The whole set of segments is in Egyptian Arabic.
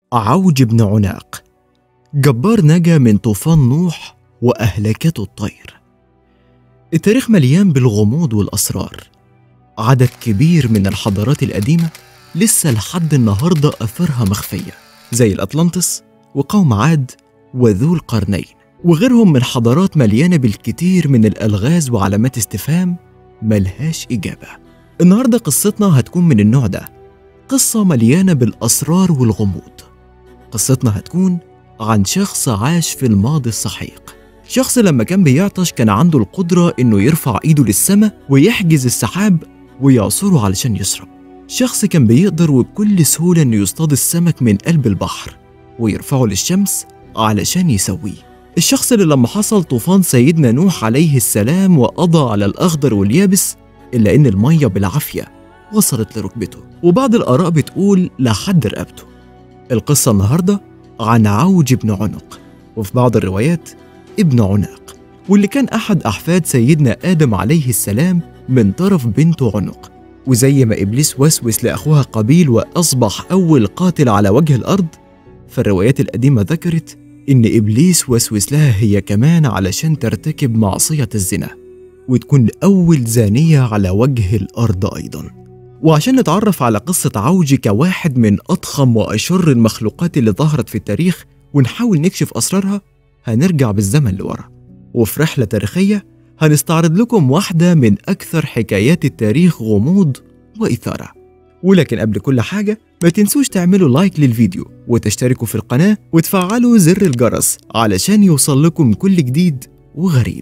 عوج بن عناق جبار نجا من طوفان نوح وأهلكته الطير التاريخ مليان بالغموض والأسرار عدد كبير من الحضارات القديمة لسه لحد النهاردة أثرها مخفية زي الأطلنطس وقوم عاد وذو القرنين وغيرهم من حضارات مليانة بالكثير من الألغاز وعلامات استفهام ملهاش إجابة النهاردة قصتنا هتكون من النوع ده قصة مليانة بالأسرار والغموض قصتنا هتكون عن شخص عاش في الماضي السحيق شخص لما كان بيعطش كان عنده القدرة إنه يرفع إيده للسماء ويحجز السحاب ويعصره علشان يشرب شخص كان بيقدر وبكل سهولة إنه يصطاد السمك من قلب البحر ويرفعه للشمس علشان يسويه الشخص اللي لما حصل طوفان سيدنا نوح عليه السلام وقضى على الأخضر واليابس إلا إن المية بالعافية وصلت لركبته وبعض الآراء بتقول لحد رقبته القصة النهاردة عن عوج بن عنق وفي بعض الروايات ابن عناق واللي كان أحد أحفاد سيدنا آدم عليه السلام من طرف بنته عنق وزي ما إبليس وسوس لأخوها قابيل وأصبح أول قاتل على وجه الأرض فالروايات القديمة ذكرت إن إبليس وسوس لها هي كمان علشان ترتكب معصية الزنا وتكون أول زانية على وجه الأرض أيضا وعشان نتعرف على قصة عوج كواحد من أضخم وأشر المخلوقات اللي ظهرت في التاريخ ونحاول نكشف أسرارها هنرجع بالزمن لورا وفي رحلة تاريخية هنستعرض لكم واحدة من أكثر حكايات التاريخ غموض وإثارة ولكن قبل كل حاجة ما تنسوش تعملوا لايك للفيديو وتشتركوا في القناة وتفعلوا زر الجرس علشان يوصل لكم كل جديد وغريب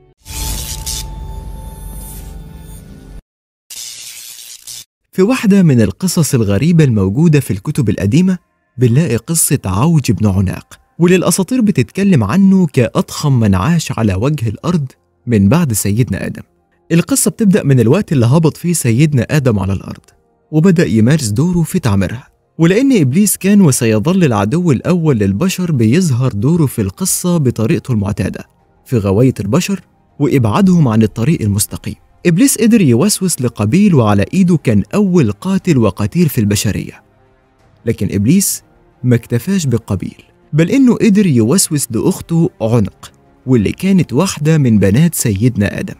في واحدة من القصص الغريبة الموجودة في الكتب القديمة بنلاقي قصة عوج بن عناق واللي الأساطير بتتكلم عنه كأضخم من عاش على وجه الأرض من بعد سيدنا آدم القصة بتبدأ من الوقت اللي هبط فيه سيدنا آدم على الأرض وبدأ يمارس دوره في تعميرها ولأن إبليس كان وسيظل العدو الأول للبشر بيظهر دوره في القصة بطريقته المعتادة في غواية البشر وإبعادهم عن الطريق المستقيم إبليس قدر يوسوس لقابيل وعلى إيده كان أول قاتل وقتيل في البشرية لكن إبليس ما اكتفاش بقابيل بل إنه قدر يوسوس لأخته عنق واللي كانت واحدة من بنات سيدنا آدم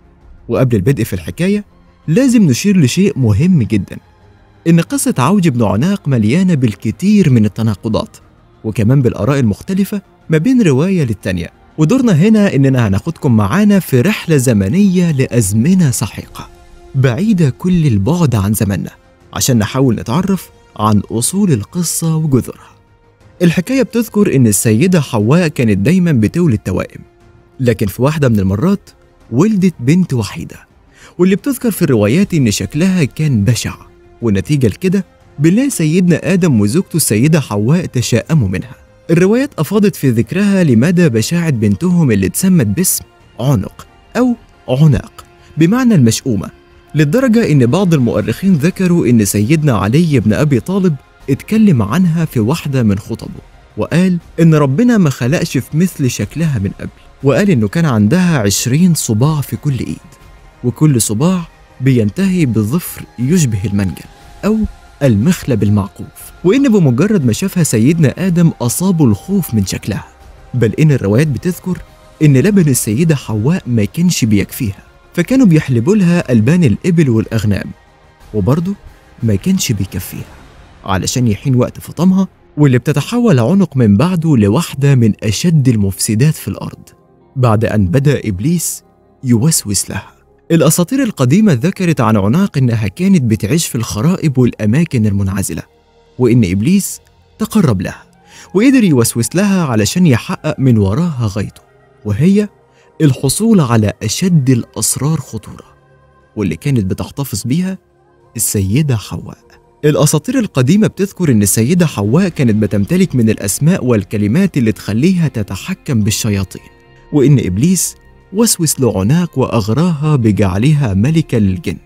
وقبل البدء في الحكاية لازم نشير لشيء مهم جدا إن قصة عوج بن عناق مليانة بالكثير من التناقضات وكمان بالآراء المختلفة ما بين رواية للتانية ودورنا هنا إننا هناخدكم معانا في رحلة زمنية لأزمنة سحيقة بعيدة كل البعد عن زمننا عشان نحاول نتعرف عن أصول القصة وجذورها الحكاية بتذكر إن السيدة حواء كانت دايما بتولد توائم لكن في واحدة من المرات ولدت بنت وحيدة واللي بتذكر في الروايات إن شكلها كان بشع ونتيجة لكده بنلاقي سيدنا آدم وزوجته السيدة حواء تشاءموا منها الروايات أفاضت في ذكرها لمدى بشاعة بنتهم اللي اتسمت باسم عنق أو عناق بمعنى المشؤومة للدرجة إن بعض المؤرخين ذكروا إن سيدنا علي بن أبي طالب اتكلم عنها في واحدة من خطبه وقال إن ربنا ما خلقش في مثل شكلها من قبل وقال إنه كان عندها عشرين صباع في كل إيد وكل صباع بينتهي بظفر يشبه المنجل أو المخلب المعقوف وإن بمجرد ما شافها سيدنا آدم أصابه الخوف من شكلها بل إن الروايات بتذكر إن لبن السيدة حواء ما كانش بيكفيها فكانوا بيحلبوا لها ألبان الإبل والأغنام وبرضه ما كانش بيكفيها علشان يحين وقت فطامها واللي بتتحول عنق من بعده لواحدة من أشد المفسدات في الأرض بعد أن بدأ إبليس يوسوس لها الأساطير القديمة ذكرت عن عناق إنها كانت بتعيش في الخرائب والأماكن المنعزلة وإن إبليس تقرب لها وقدر يوسوس لها علشان يحقق من وراها غايته وهي الحصول على أشد الأسرار خطورة واللي كانت بتحتفظ بيها السيدة حواء الأساطير القديمة بتذكر إن السيدة حواء كانت بتمتلك من الأسماء والكلمات اللي تخليها تتحكم بالشياطين وإن إبليس وسوس لعناق وأغراها بجعلها ملكة للجن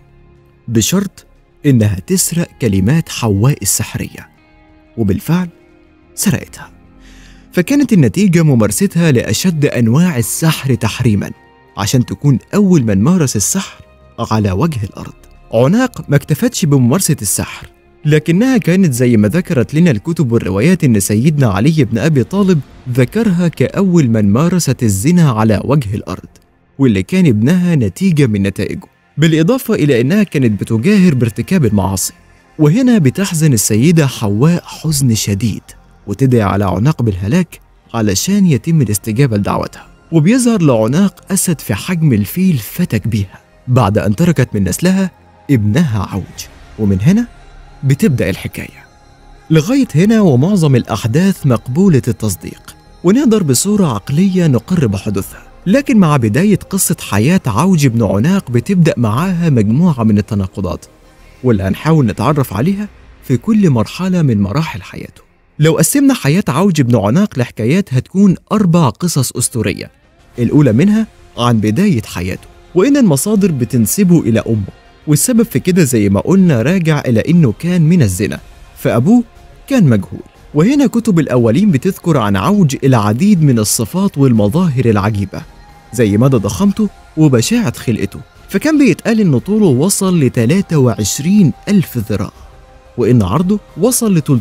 بشرط إنها تسرق كلمات حواء السحرية وبالفعل سرقتها فكانت النتيجة ممارستها لأشد أنواع السحر تحريما عشان تكون أول من مارس السحر على وجه الأرض عناق ما اكتفتش بممارسة السحر لكنها كانت زي ما ذكرت لنا الكتب والروايات إن سيدنا علي بن أبي طالب ذكرها كأول من مارست الزنا على وجه الأرض واللي كان ابنها نتيجة من نتائجه بالإضافة إلى أنها كانت بتجاهر بارتكاب المعاصي وهنا بتحزن السيدة حواء حزن شديد وتدعي على عناق بالهلاك علشان يتم الاستجابة لدعوتها وبيظهر لعناق أسد في حجم الفيل فتك بيها بعد أن تركت من نسلها ابنها عوج ومن هنا بتبدأ الحكاية لغاية هنا ومعظم الأحداث مقبولة التصديق ونقدر بصورة عقلية نقر بحدوثها لكن مع بداية قصة حياة عوج بن عناق بتبدأ معاها مجموعة من التناقضات واللي هنحاول نتعرف عليها في كل مرحلة من مراحل حياته لو قسمنا حياة عوج بن عناق لحكايات هتكون أربع قصص أسطورية الأولى منها عن بداية حياته وإن المصادر بتنسبه إلى أمه والسبب في كده زي ما قلنا راجع إلى إنه كان من الزنا فأبوه كان مجهول وهنا كتب الأولين بتذكر عن عوج العديد من الصفات والمظاهر العجيبة زي مدى ضخامته وبشاعة خلقته فكان بيتقال إن طوله وصل ل 23 ألف ذراع وإن عرضه وصل ل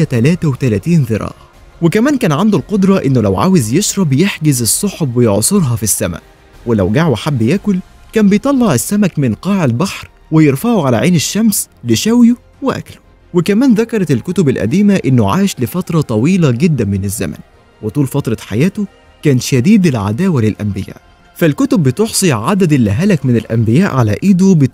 333 ذراع وكمان كان عنده القدرة إنه لو عاوز يشرب يحجز السحب ويعصرها في السماء ولو جاع وحب ياكل كان بيطلع السمك من قاع البحر ويرفعه على عين الشمس لشويه وأكله وكمان ذكرت الكتب القديمة إنه عاش لفترة طويلة جدا من الزمن وطول فترة حياته كان شديد العداوة للأنبياء فالكتب بتحصي عدد اللي هلك من الأنبياء على إيده ب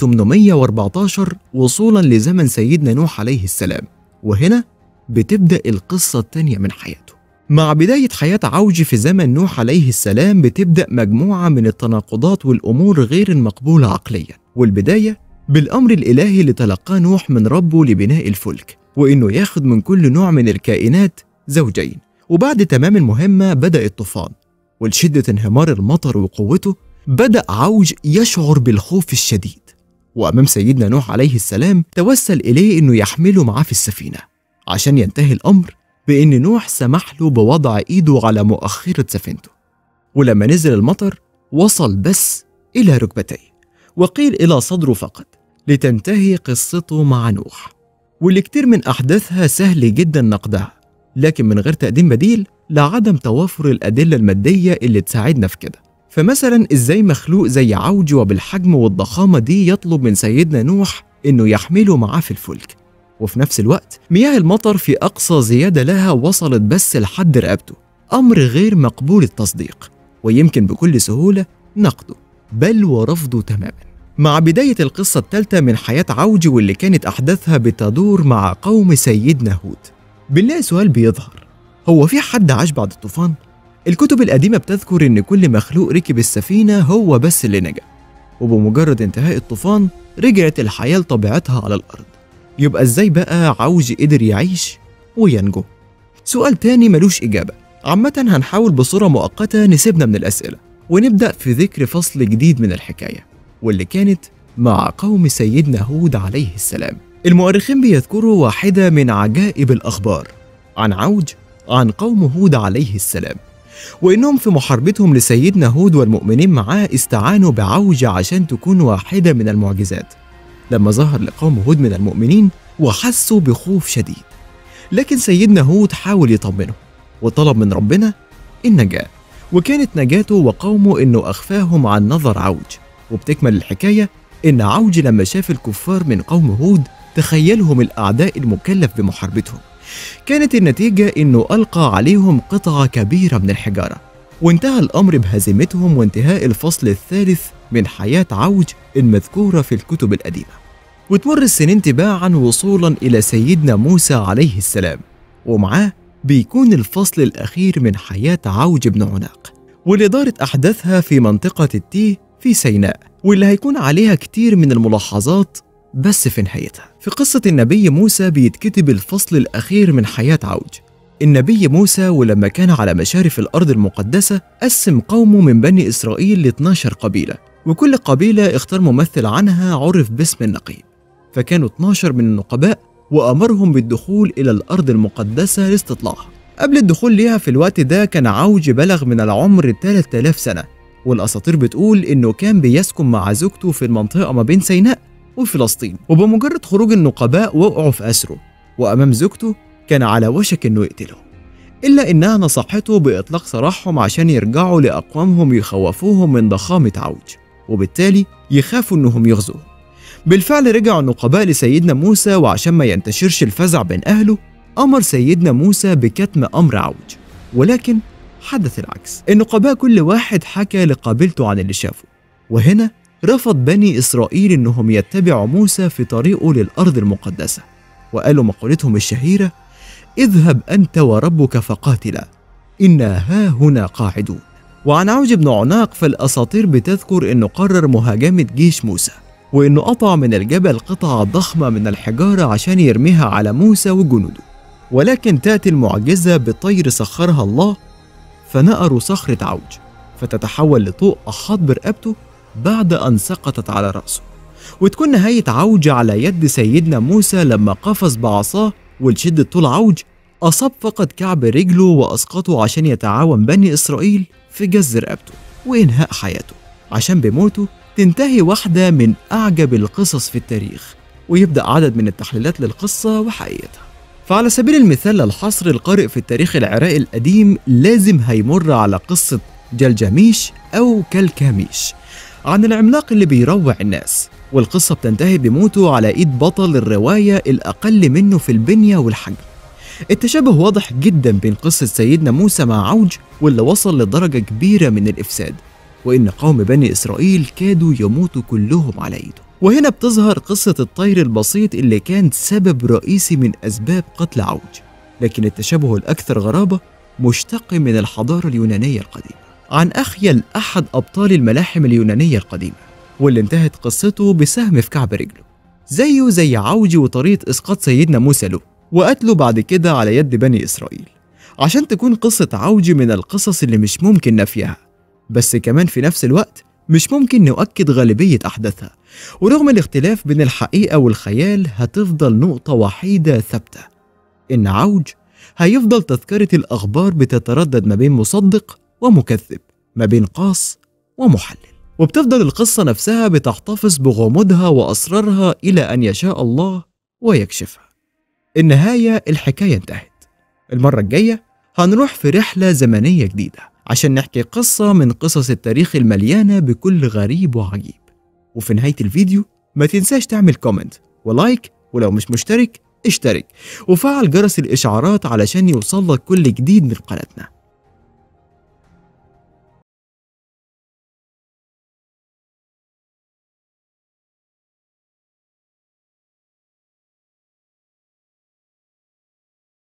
814 وصولا لزمن سيدنا نوح عليه السلام وهنا بتبدأ القصة الثانية من حياته مع بداية حياة عوج في زمن نوح عليه السلام بتبدأ مجموعة من التناقضات والأمور غير المقبولة عقليا والبداية بالأمر الإلهي اللي تلقاه نوح من ربه لبناء الفلك وإنه ياخد من كل نوع من الكائنات زوجين وبعد تمام المهمة بدأ الطوفان ولشدة انهمار المطر وقوته بدأ عوج يشعر بالخوف الشديد وأمام سيدنا نوح عليه السلام توسل إليه إنه يحمله معاه في السفينة عشان ينتهي الأمر بإن نوح سمح له بوضع إيده على مؤخرة سفينته ولما نزل المطر وصل بس إلى ركبتيه وقيل إلى صدره فقط لتنتهي قصته مع نوح واللي كتير من أحداثها سهل جدا نقدها لكن من غير تقديم بديل لعدم توافر الأدلة المادية اللي تساعدنا في كده فمثلا ازاي مخلوق زي عوج وبالحجم والضخامة دي يطلب من سيدنا نوح انه يحمله معاه في الفلك وفي نفس الوقت مياه المطر في أقصى زيادة لها وصلت بس لحد رقبته أمر غير مقبول التصديق ويمكن بكل سهولة نقده بل ورفضه تماما مع بداية القصة الثالثة من حياة عوج واللي كانت أحداثها بتدور مع قوم سيدنا هود بنلاقي سؤال بيظهر هو في حد عاش بعد الطوفان؟ الكتب القديمة بتذكر إن كل مخلوق ركب السفينة هو بس اللي نجا وبمجرد انتهاء الطوفان رجعت الحياة لطبيعتها على الأرض يبقى إزاي بقى عوج قدر يعيش وينجو؟ سؤال تاني ملوش إجابة عامة هنحاول بصورة مؤقتة نسيبنا من الأسئلة ونبدأ في ذكر فصل جديد من الحكاية واللي كانت مع قوم سيدنا هود عليه السلام المؤرخين بيذكروا واحدة من عجائب الأخبار عن عوج عن قوم هود عليه السلام وإنهم في محاربتهم لسيدنا هود والمؤمنين معاه استعانوا بعوج عشان تكون واحدة من المعجزات لما ظهر لقوم هود من المؤمنين وحسوا بخوف شديد لكن سيدنا هود حاول يطمنه وطلب من ربنا النجاة وكانت نجاته وقومه إنه أخفاهم عن نظر عوج وبتكمل الحكاية إن عوج لما شاف الكفار من قوم هود تخيلهم الأعداء المكلف بمحاربتهم كانت النتيجة إنه ألقى عليهم قطعة كبيرة من الحجارة وانتهى الأمر بهزيمتهم وانتهاء الفصل الثالث من حياة عوج المذكورة في الكتب القديمة وتمر السنين تباعا وصولا إلى سيدنا موسى عليه السلام ومعاه بيكون الفصل الأخير من حياة عوج بن عناق واللي دارت أحداثها في منطقة التيه في سيناء واللي هيكون عليها كتير من الملاحظات بس في نهايتها في قصة النبي موسى بيتكتب الفصل الأخير من حياة عوج النبي موسى ولما كان على مشارف الأرض المقدسة قسم قومه من بني إسرائيل ل 12 قبيلة وكل قبيلة اختار ممثل عنها عرف باسم النقيب فكانوا 12 من النقباء وأمرهم بالدخول إلى الأرض المقدسة لاستطلاعها قبل الدخول ليها في الوقت ده كان عوج بلغ من العمر 3000 سنة والأساطير بتقول إنه كان بيسكن مع زوجته في المنطقة ما بين سيناء وفلسطين وبمجرد خروج النقباء وقعوا في أسره وأمام زوجته كان على وشك إنه يقتلهم إلا إنها نصحته بإطلاق سراحهم عشان يرجعوا لأقوامهم يخوفوهم من ضخامة عوج وبالتالي يخافوا إنهم يغزوهم بالفعل رجع النقباء لسيدنا موسى وعشان ما ينتشرش الفزع بين أهله أمر سيدنا موسى بكتم أمر عوج ولكن حدث العكس النقباء كل واحد حكى لقابلته عن اللي شافه وهنا رفض بني إسرائيل إنهم يتبعوا موسى في طريقه للأرض المقدسة وقالوا مقولتهم الشهيرة اذهب أنت وربك فقاتلا إنا ها هنا قاعدون وعن عوج بن عناق فالأساطير بتذكر إنه قرر مهاجمة جيش موسى وإنه قطع من الجبل قطعة ضخمة من الحجارة عشان يرميها على موسى وجنوده ولكن تأتي المعجزة بطير سخرها الله فنأروا صخرة عوج فتتحول لطوق أحاط برقبته بعد أن سقطت على رأسه وتكون نهاية عوج على يد سيدنا موسى لما قفز بعصاه ولشدة طول عوج أصاب فقط كعب رجله وأسقطه عشان يتعاون بني إسرائيل في جز رقبته وإنهاء حياته عشان بموته تنتهي واحدة من أعجب القصص في التاريخ ويبدأ عدد من التحليلات للقصة وحقيقتها فعلى سبيل المثال للحصر القارئ في التاريخ العراقي القديم لازم هيمر على قصة جلجاميش أو كالكاميش عن العملاق اللي بيروع الناس والقصة بتنتهي بموته على إيد بطل الرواية الأقل منه في البنية والحجم التشابه واضح جدا بين قصة سيدنا موسى مع عوج واللي وصل لدرجة كبيرة من الإفساد وإن قوم بني إسرائيل كادوا يموتوا كلهم على إيده وهنا بتظهر قصة الطير البسيط اللي كان سبب رئيسي من أسباب قتل عوج لكن التشابه الأكثر غرابة مشتق من الحضارة اليونانية القديمة عن أخيل أحد أبطال الملاحم اليونانية القديمة واللي انتهت قصته بسهم في كعب رجله زيه زي عوج وطريقة إسقاط سيدنا موسى له وقتله بعد كده على يد بني إسرائيل عشان تكون قصة عوج من القصص اللي مش ممكن نفيها بس كمان في نفس الوقت مش ممكن نؤكد غالبية أحداثها ورغم الاختلاف بين الحقيقة والخيال هتفضل نقطة وحيدة ثابتة إن عوج هيفضل تذكرة الأخبار بتتردد ما بين مصدق ومكذب ما بين قاص ومحلل وبتفضل القصة نفسها بتحتفظ بغموضها وأسرارها إلى أن يشاء الله ويكشفها النهاية الحكاية انتهت المرة الجاية هنروح في رحلة زمنية جديدة عشان نحكي قصة من قصص التاريخ المليانة بكل غريب وعجيب وفي نهاية الفيديو ما تنساش تعمل كومنت ولايك ولو مش مشترك اشترك وفعل جرس الإشعارات علشان يوصلك كل جديد من قناتنا